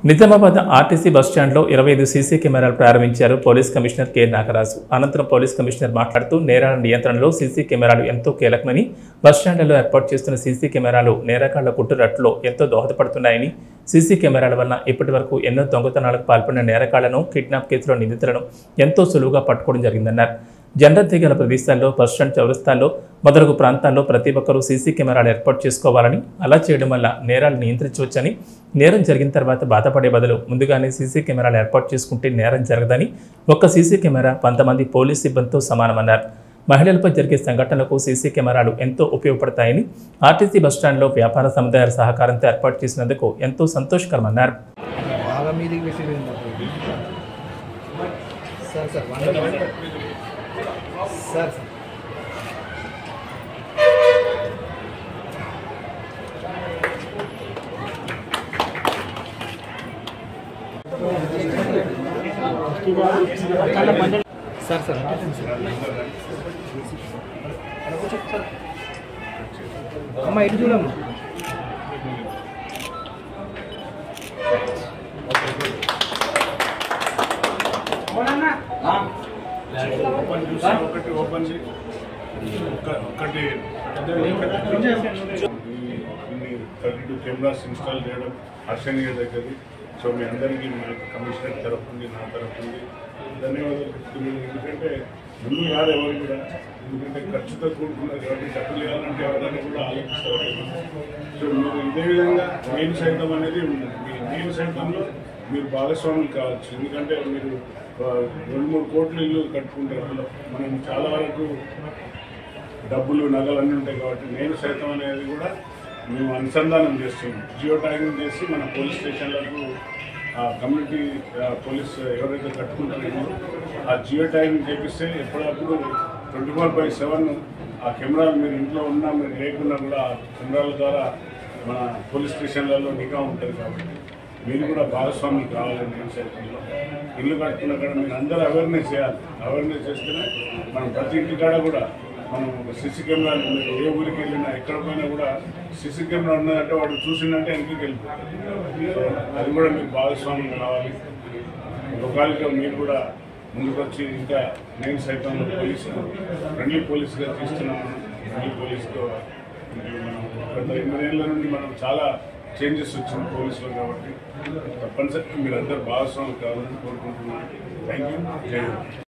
Nizamabad RTC బస్టాండ్లో ఇరవై ఐదు సీసీ కెమెరాలు ప్రారంభించారు పోలీస్ కమిషనర్ కె నాగరాజు అనంతరం పోలీస్ కమిషనర్ మాట్లాడుతూ నేరాల నియంత్రణలో సీసీ కెమెరాలు ఎంతో కీలకమని బస్టాండ్లలో ఏర్పాటు చేస్తున్న సీసీ కెమెరాలు నేరగాళ్ల కుట్టురట్టులో ఎంతో దోహదపడుతున్నాయని సీసీ కెమెరాల వలన ఇప్పటి వరకు ఎన్నో దొంగతనాలకు పాల్పడిన నేరగాళ్లను కిడ్నాప్ కేసులో నిందితులను ఎంతో సులువుగా పట్టుకోవడం జరిగిందన్నారు జనరద్దీ గల ప్రదేశాల్లో బస్టాండ్ చౌరస్తాల్లో మొదలగు ప్రాంతాల్లో ప్రతి ఒక్కరూ సీసీ కెమెరాలు ఏర్పాటు చేసుకోవాలని అలా చేయడం వల్ల నేరాలు నియంత్రించవచ్చని నేరం జరిగిన తర్వాత బాధపడే బదులు ముందుగానే సీసీ కెమెరాలు ఏర్పాటు చేసుకుంటే నేరం జరగదని ఒక్క సీసీ కెమెరా కొంతమంది పోలీస్ సిబ్బందితో సమానమన్నారు మహిళలపై జరిగే సంఘటనలకు సీసీ కెమెరాలు ఎంతో ఉపయోగపడతాయని ఆర్టీసీ బస్టాండ్లో వ్యాపార సముదాయాల సహకారంతో ఏర్పాటు చేసినందుకు ఎంతో సంతోషకరమన్నారు బాగా మీదికి విసిరింది సార్ సార్ వంద సార్ సార్ సార్ సార్ అమ్మ ఇటు చూడమ్మా ఒకటి ఓపెన్ చేయి. ఒక- ఒకటి థర్టీ టూ కెమెరాస్ ఇన్స్టాల్ చేయడం హర్షణీయ దగ్గర సో మీ అందరికీ మా కమిషనర్ తరఫు నుండి నా తరఫు నుండి ధన్యవాదాలు చెప్తున్నాను ఎందుకంటే ముందు కాదు ఎవరు కూడా ఎందుకంటే ఖర్చుతో కూడుకున్నది కాబట్టి డబ్బులు ఇవ్వాలంటే ఎవరైనా కూడా ఆలోచిస్తారు సో మీరు ఇదే విధంగా నేను సైతం అనేది ఉంది మీ నేను సైతంలో మీరు భాగస్వాములు కావచ్చు ఎందుకంటే మీరు ఆ, రెండు మూడు కోట్ల ఇల్లు కట్టుకుంటారు అందులో మనం చాలా వరకు డబ్బులు నగలు అన్నీ ఉంటాయి కాబట్టి నేను సైతం అనేది కూడా మేము అనుసంధానం చేస్తున్నాం జియో ట్యాగింగ్ చేసి మన పోలీస్ స్టేషన్లకు ఆ కమ్యూనిటీ ఆ, పోలీస్ ఎవరైతే కట్టుకుంటారో ఆ జియో ట్యాగింగ్ చేపిస్తే ఎప్పుడప్పుడు ట్వంటీ ఫోర్ బై సెవెన్ ఆ కెమెరాలు మీరు ఇంట్లో ఉన్నా మీరు లేకున్నా కూడా ఆ కెమెరాల ద్వారా మన పోలీస్ స్టేషన్లలో నిఘా ఉంటుంది కాబట్టి మీరు కూడా భాగస్వాములు కావాలని నేను సైతంలో ఇల్లు కట్టుకున్న కాడ మీరు అందరూ అవేర్నెస్ చేయాలి అవేర్నెస్ చేస్తేనే మనం ప్రతి ఇంటి కాడ కూడా మనం ఒక సీసీ కెమెరాలు మీరు ఏ ఊరికి వెళ్ళినా ఎక్కడ పోయినా కూడా సీసీ కెమెరా ఉన్నదంటే వాడు చూసిందంటే వెనక్కి వెళ్ళిపోతాడు సో అది కూడా మీకు భాగస్వామ్యం కావాలి లోకాలుగా మీరు కూడా ముందుకు వచ్చి ఇంకా నేను సైతం పోలీసు ఫ్రెండ్లీ పోలీసుగా తీస్తున్నాము ఫ్రెండ్లీ పోలీసుతో మరియు మనం గత ఎనిమిదేళ్ల నుండి మనం చాలా చేంజెస్ వచ్చింది పోలీసులో కాబట్టి తప్పనిసరిగా మీరు అందరు భాగస్వాములు కావాలని కోరుకుంటున్నాను థ్యాంక్ యూ జై హింద్